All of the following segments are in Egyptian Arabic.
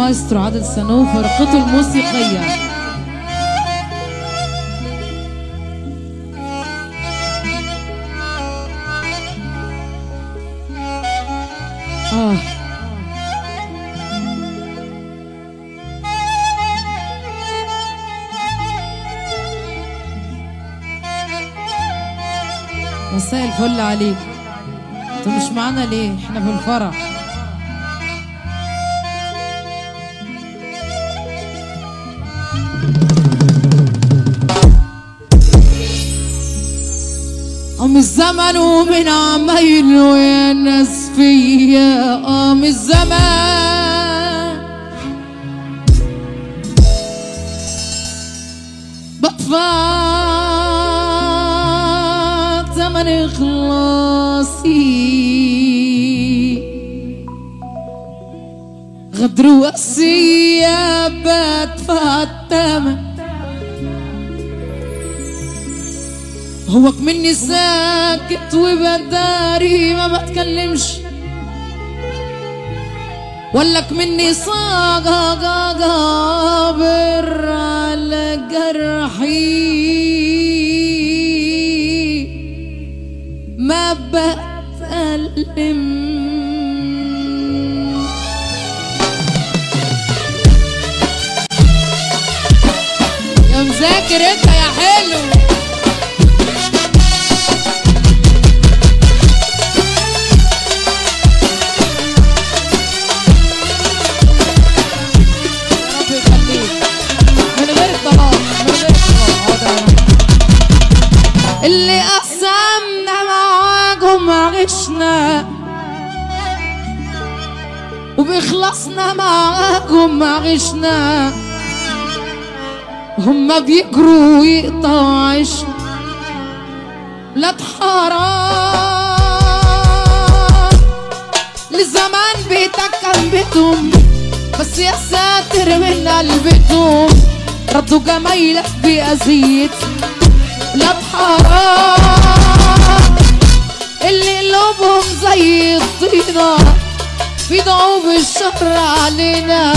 المايسترو عادل سنو فرقته الموسيقية آه مساء الفل عليك انتوا مش معانا ليه احنا في الفرح قام الزمن ومن عمايل ويا الناس فيا قام الزمان بدفع ثمن إخلاصي غدر وقسية بدفع الثمن هوك مني ساكت وبداري ما بتكلمش ولك مني صابر على جرحي ما بتألم يا مذاكر انت يا حلو رب يخليك من غير الطلاق من غير الطلاق حاضر أنا. اللي قسمنا معاكم عشنا وبإخلاصنا معاكم عشنا هما بيجروا ويقطعوا عشنا لا حرام لزمان بيتك كان بيتهم بس يا ساتر من قلبتهم ردوا جمايلك بأذية لا حرام اللي قلوبهم زي الطينة بيدعوا بالشر علينا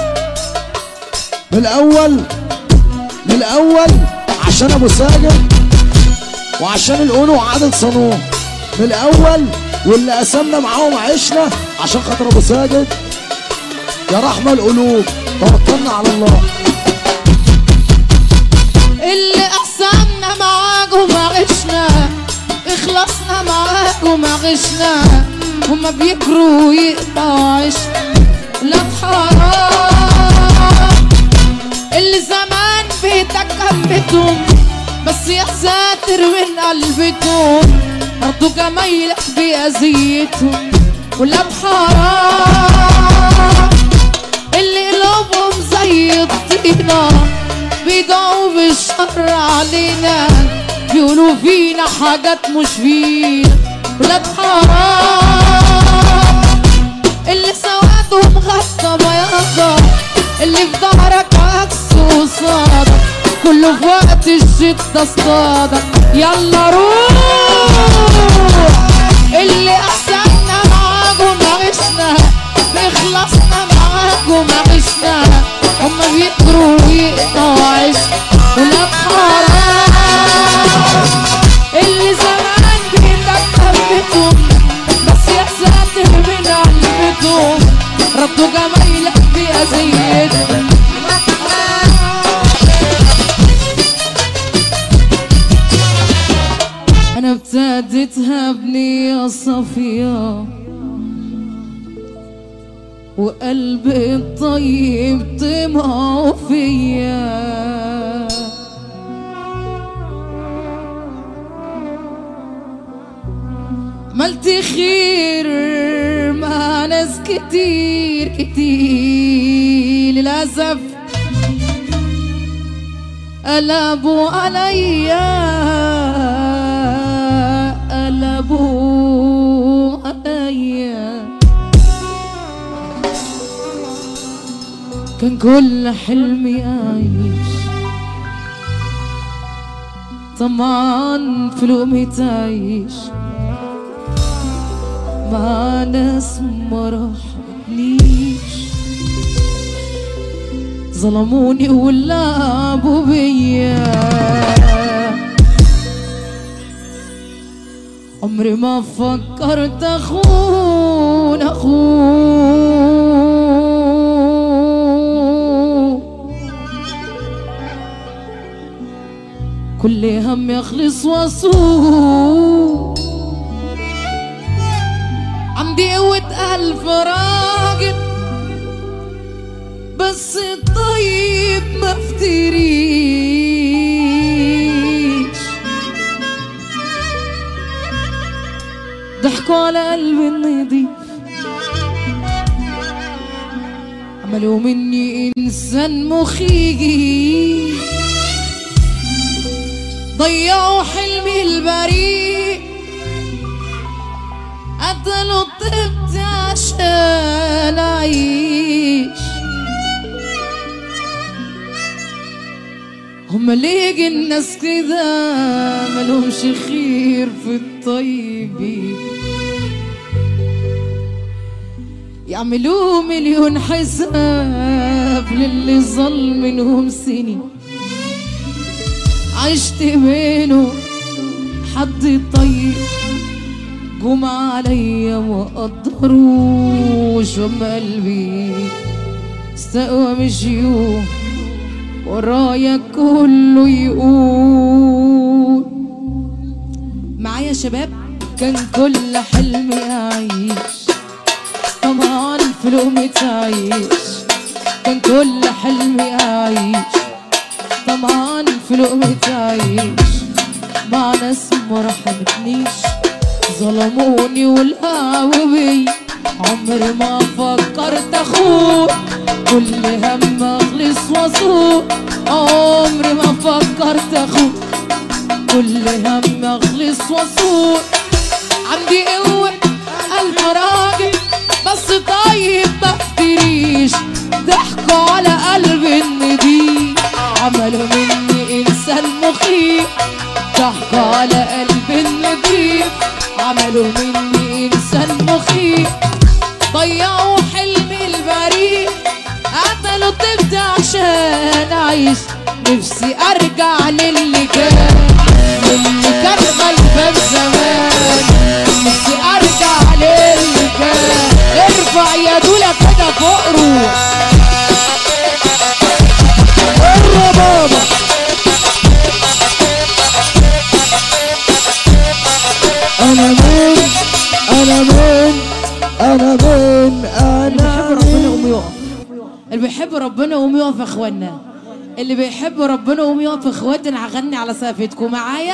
من الاول من الاول عشان ابو ساجد وعشان القولوا عادل صنوع من الاول واللي قسمنا معاهم عشنا عشان خاطر ابو ساجد يا رحمه القلوب توكلنا على الله اللي قسمنا معاكم عشنا اخلصنا معاكم عشنا هما بيجروا ويقطعوا عشنا لا حرام اللي زمان بيتك كمتهم بس يا ساتر من قلبتهم برضو جمايلك بأذيتهم ولا بحرام اللي قلوبهم زي الطينة بيدعوا بالشر علينا بيقولوا فينا حاجات مش فينا ولاد حرام اللي سوادهم غطى بياضة اللي في ظهرك عكس وصادك كله في وقت الشدة اصطادك يلا روح اللي أحسننا معاكم عشنا بإخلاصنا معاكم عشنا هما بيجروا ويقطعوا عشنا ولاد حرام اللي زمان بيدك حبتهم بس يا ساتر من قلبتهم ردوا جمايلك بأذيتهم انا ابتديتها بنية صافية وقلبي الطيب طمعه فيا عملت خير مع ناس كتير كتير للأسف قلبوا عليا قلبوا عليا كان كل حلمي أعيش طمعان في لقمة تعيش مع ناس ما رحمنيش ظلموني ولعبوا بيا عمري ما فكرت اخون اخوه كل هم يخلص واسوق عندي قوة ألف راجل بس الطيب ما افتريش ضحكوا على قلبي النضيف عملوا مني إنسان مخيف ضيعوا حلمي البريء قتلوا طيبتي عشان أعيش هما ليه الناس كده ملهمش خير في الطيبين يعملوا مليون حساب للي ظل منهم سنين عشت بينه حد طيب جم عليا وقدروش وما قلبي استقوى مشيوه ورايا كله يقول معايا شباب كان كل حلمي أعيش طبعا في لقمة عيش كان كل حلمي أعيش طمعان في لقمة عيش مع ناس ما رحمتنيش ظلموني والقعوا بي عمري ما فكرت اخون كل هم اخلص واسوق عمري ما فكرت اخون كل هم اخلص واسوق عندي قوة قلب راجل بس طيب ما افتريش ضحكوا على قلبي النضيف عملوا مني انسان مخيف ضحكوا على قلبي النضيف عملوا مني انسان مخيف ضيعوا حلمي البريء قتلوا طيبتي عشان اعيش نفسي ارجع للي كان للي كان غلبان زمان نفسي ارجع للي كان ارفع يا دولة كده فوق روح يا بابا انا مين انا مين انا مين اللي بيحب ربنا يقوم يقف اللي بيحب ربنا يقوم يقف يا اخوانا اللي بيحب ربنا يقوم يقف يا اخواتي انا هغني على سقفتكم معايا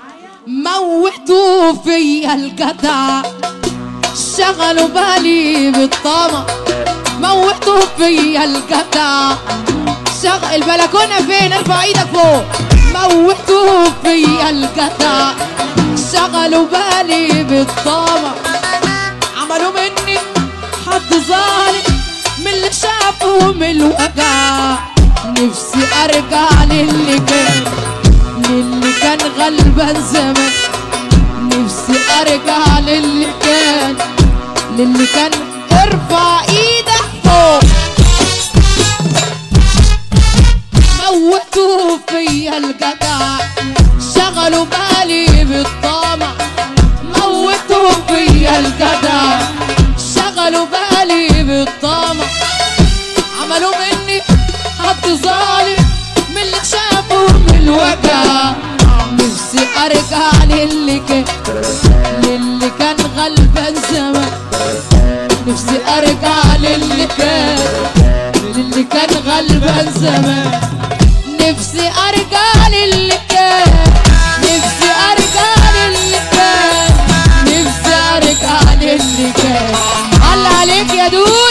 موتوا فيا الجدع شغلوا بالي بالطمع موتوا فيا الجدع شغل البلكونة فين ارفع ايدك فوق موتوا فيا الجدع شغلوا بالي بالطمع عملوا مني حد ظالم من اللي شافوا من الوجع نفسي ارجع للي كان للي كان غلبان زمان نفسي ارجع للي كان للي كان ارفع ايدك فوق موتوا فيا الجدع شغلوا بالي بالطمع موتوا فيا الجدع شغلوا بالي بالطمع عملوا مني حد ظالم من اللي شافوا من الوجع نفسي ارجع للي كان للي كان غلبان زمان نفسي ارجع للي كان للي كان غلبان زمان نفسي ارجع للي كان نفسي ارجع للي كان نفسي ارجع للي كان الله عليك يا دود